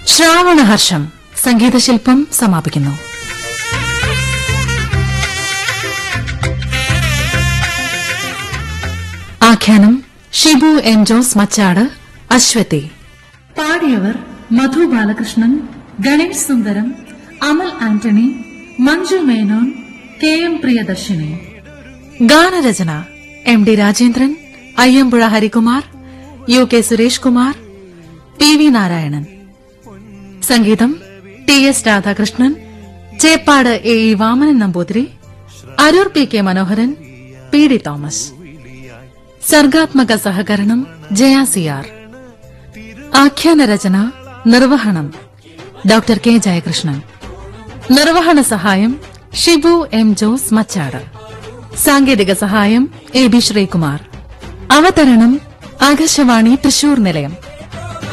ശ്രാവണഹർഷം സംഗീതശില്പം സമാപിക്കുന്നു ആഖ്യാനം ഷിബു എൻ ജോസ് മച്ചാട് അശ്വതി പാടിയവർ മധു ബാലകൃഷ്ണൻ ഗണേഷ് സുന്ദരം അമൽ ആന്റണി മഞ്ജു മേനോൻ കെ എം പ്രിയദർശിനി ഗാനരചന M D Rajendran Ayyampuzha Harikumar U K Suresh Kumar P V Narayanan സംഗീതം T S Radhakrishnan Cheppad A E Vamanan Namboothiri Aroor P K Manoharan P D Thomas സർഗാത്മക സഹകരണം ജയ സിയാർ ആഖ്യാന രചന നിർവഹണം ഡോക്ടർ കെ ജയകൃഷ്ണൻ നിർവഹണ സഹായം ഷിബു എം ജോസ് മച്ചാട് സാങ്കേതിക സഹായം എ ബി ശ്രീകുമാർ അവതരണം ആകാശവാണി തൃശൂർ നിലയം